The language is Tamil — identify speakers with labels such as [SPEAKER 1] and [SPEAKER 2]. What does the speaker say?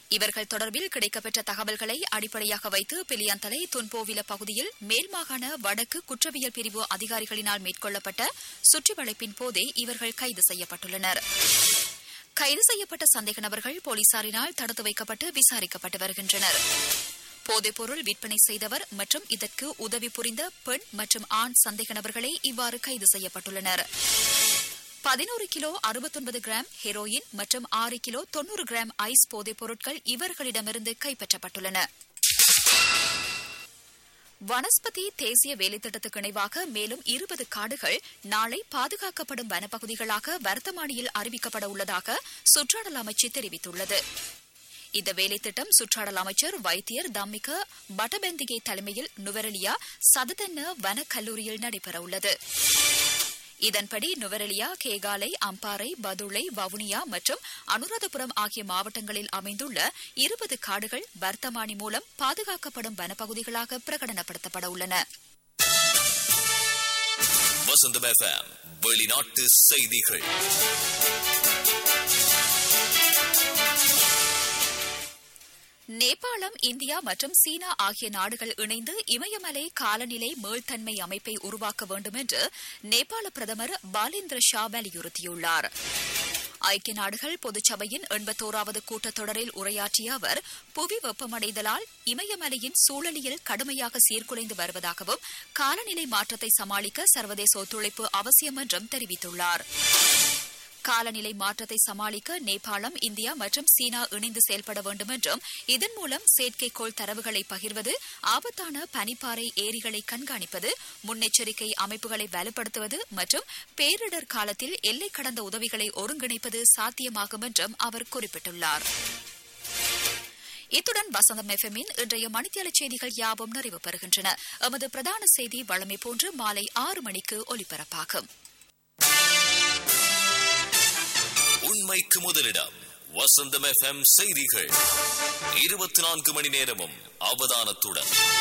[SPEAKER 1] இவர்கள் தொடர்பில் கிடைக்கப்பெற்ற தகவல்களை அடிப்படையாக வைத்து பிலியந்தலை துன்போவில பகுதியில் மேல் மாகாண வடக்கு குற்றவியல் பிரிவு அதிகாரிகளினால் மேற்கொள்ளப்பட்ட சுற்றிவளைப்பின் போதே இவர்கள் கைது செய்யப்பட்டுள்ளனர் கைது செய்யப்பட்ட சந்தேக நபர்கள் போலீசாரினால் தடுத்து வைக்கப்பட்டு விசாரிக்கப்பட்டு வருகின்றனர் போதைப்பொருள் விற்பனை செய்தவர் மற்றும் இதற்கு உதவி புரிந்த பெண் மற்றும் ஆண் சந்தேக நபர்களே இவ்வாறு கைது செய்யப்பட்டுள்ளனர் பதினோரு கிலோ அறுபத்தொன்பது கிராம் ஹெரோயின் மற்றும் ஆறு கிலோ தொன்னூறு கிராம் ஐஸ் போதைப் பொருட்கள் இவர்களிடமிருந்து கைப்பற்றப்பட்டுள்ளன வனஸ்பதி தேசிய வேலைத்திட்டத்துக்கு இணைவாக மேலும் இருபது காடுகள் நாளை பாதுகாக்கப்படும் வனப்பகுதிகளாக வர்த்தமானியில் அறிவிக்கப்பட உள்ளதாக சுற்றாடல் அமைச்சு தெரிவித்துள்ளது இந்த வேலைத்திட்டம் சுற்றாடல் அமைச்சர் வைத்தியர் தம்மிக பட்டபெந்திகை தலைமையில் நுவரெலியா சததென்ன வனக் கல்லூரியில் நடைபெறவுள்ளது இதன்படி நுவரெலியா கேகாலை அம்பாறை பதுளை வவுனியா மற்றும் அனுராதபுரம் ஆகிய மாவட்டங்களில் அமைந்துள்ள இருபது காடுகள் வர்த்தமானி மூலம் பாதுகாக்கப்படும் வனப்பகுதிகளாக பிரகடனப்படுத்தப்பட உள்ளன
[SPEAKER 2] வசந்தம் எஃப்எம் வெளிநாட்டு செய்திகள்
[SPEAKER 1] நேபாளம் இந்தியா மற்றும் சீனா ஆகிய நாடுகள் இணைந்து இமயமலை காலநிலை மீள்தன்மை அமைப்பை உருவாக்க வேண்டும் என்று நேபாள பிரதமர் பாலேந்திர ஷா வலியுறுத்தியுள்ளார் ஐக்கிய நாடுகள் பொதுச்சபையின் எண்பத்தோராவது கூட்டத்தொடரில் உரையாற்றிய அவர் புவி வெப்பமடைதலால் இமயமலையின் சூழலியல் கடுமையாக சீர்குலைந்து வருவதாகவும் காலநிலை மாற்றத்தை சமாளிக்க சர்வதேச ஒத்துழைப்பு அவசியம் என்றும் தெரிவித்துள்ளார் காலநிலை மாற்றத்தை சமாளிக்க நேபாளம் இந்தியா மற்றும் சீனா இணைந்து செயல்பட வேண்டும் என்றும் இதன் மூலம் செயற்கைக்கோள் தரவுகளை பகிர்வது ஆபத்தான பனிப்பாறை ஏரிகளை கண்காணிப்பது முன்னெச்சரிக்கை அமைப்புகளை வலுப்படுத்துவது மற்றும் பேரிடர் காலத்தில் எல்லை கடந்த உதவிகளை ஒருங்கிணைப்பது சாத்தியமாகும் என்றும் அவர் குறிப்பிட்டுள்ளார் இத்துடன் வசந்தம் எஃப்எம்மின் இன்றைய மணித்தியால செய்திகள் யாவும் நிறைவு பெறுகின்றன எமது பிரதான செய்தி வழமை போன்று மாலை ஆறு மணிக்கு ஒலிபரப்பாகும்
[SPEAKER 2] உண்மைக்கு முதலிடம் வசந்தம் எஃப்எம் செய்திகள் இருபத்தி நான்கு மணி நேரமும் அவதானத்துடன்